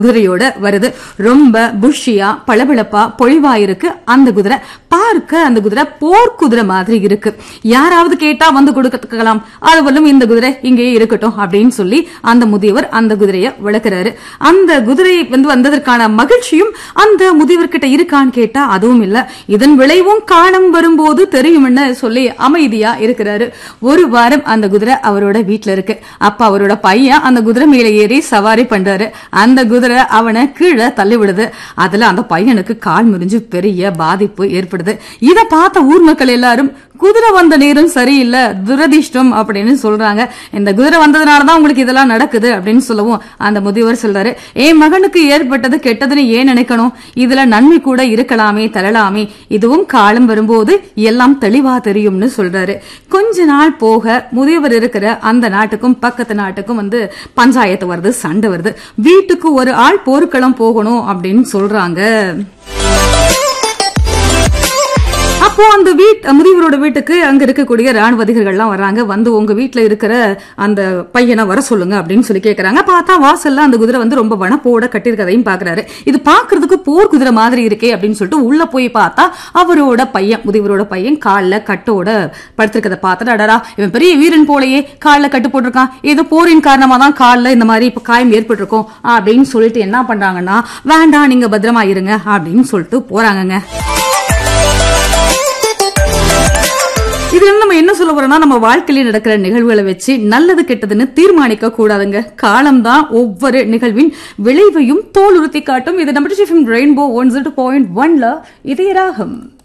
குதிரையோட வருது ரொம்ப புஷ்ஷியா பளபளப்பா பொழிவா இருக்கு அந்த குதிரை பார்க்க அந்த குதிரை போர் குதிரை மாதிரி இருக்கு யாராவது கேட்டா வந்து கொடுக்கலாம் அதுவரையும் இந்த குதிரை இங்கேயே இருக்கட்டும் அப்படின்னு சொல்லி அந்த முதியவர் அந்த குதிரையை விளக்குறாரு அந்த குதிரை வந்து வந்ததற்கான மகிழ்ச்சியும் அந்த முதியவர்கிட்ட இருக்கான்னு கேட்டா அதுவும் இல்ல இதன் விளைவும் காலம் வரும்போது தெரியும்னு சொல்லி அமைதியா இருக்கிறாரு ஒரு வாரம் அந்த குதிரை அவரோட வீட்ல இருக்கு அப்ப அவரோட பையன் அந்த குதிரை மேல ஏறி சவாரி பண்றாரு அந்த குதிரை அவனை கீழே தள்ளி விடுது அதுல அந்த பையனுக்கு கால் முறிஞ்சு பெரிய பாதிப்பு ஏற்படுது இத பார்த்த ஊர் மக்கள் எல்லாரும் குதிரை வந்த நேரம் சரியில்லை துரதிர்ஷ்டம் அப்படின்னு சொல்றாங்க இந்த குதிரை வந்ததுனாலதான் உங்களுக்கு இதெல்லாம் நடக்குது அப்படின்னு சொல்லவும் அந்த முதியவர் சொல்றாரு என் மகனுக்கு ஏற்பட்டது கெட்டதுன்னு ஏன் நினைக்கணும் இதுல நன்மை கூட இருக்கலாமே தரலாமே இதுவும் காலம் வரும்போது எல்லாம் தெளிவா தெரியும்னு சொல்றாரு கொஞ்ச நாள் போக முதியவர் இருக்கிற அந்த நாட்டுக்கும் பக்கத்து நாட்டுக்கும் வந்து பஞ்சாயத்து வருது சண்டை வருது வீட்டுக்கு ஒரு ஆள் போர்க்களம் போகணும் அப்படின்னு சொல்றாங்க அப்போ அந்த வீட் முதியவரோட வீட்டுக்கு அங்க இருக்கக்கூடிய ராணுவ அதிகாரிகள்லாம் வராங்க வந்து உங்க வீட்டுல இருக்கிற அந்த பையனை வர சொல்லுங்க அப்படின்னு சொல்லி கேக்குறாங்க பார்த்தா வாசல்ல அந்த குதிரை வந்து ரொம்ப வனப்போட கட்டியிருக்கதையும் பாக்குறாரு இது பாக்குறதுக்கு போர் குதிரை மாதிரி இருக்கே அப்படின்னு சொல்லிட்டு உள்ள போய் பார்த்தா அவரோட பையன் முதியவரோட பையன் கால்ல கட்டோட படுத்திருக்கத பார்த்துட்டு அடடா இவன் பெரிய வீரன் போலயே கால்ல கட்டு போட்டிருக்கான் ஏதோ போரின் காரணமா தான் கால்ல இந்த மாதிரி இப்ப காயம் ஏற்பட்டிருக்கும் அப்படின்னு சொல்லிட்டு என்ன பண்றாங்கன்னா வேண்டாம் நீங்க பத்திரமா இருங்க அப்படின்னு சொல்லிட்டு போறாங்கங்க இதுல நம்ம என்ன சொல்ல வரோம்னா நம்ம வாழ்க்கையில நடக்கிற நிகழ்வுகளை வச்சு நல்லது கெட்டதுன்னு தீர்மானிக்க கூடாதுங்க காலம்தான் ஒவ்வொரு நிகழ்வின் விளைவையும் தோல் உறுத்தி காட்டும் இது நம்ம ரெயின்போ ஒன் ஜீரோ பாயிண்ட் ஒன்ல இதய ராகம்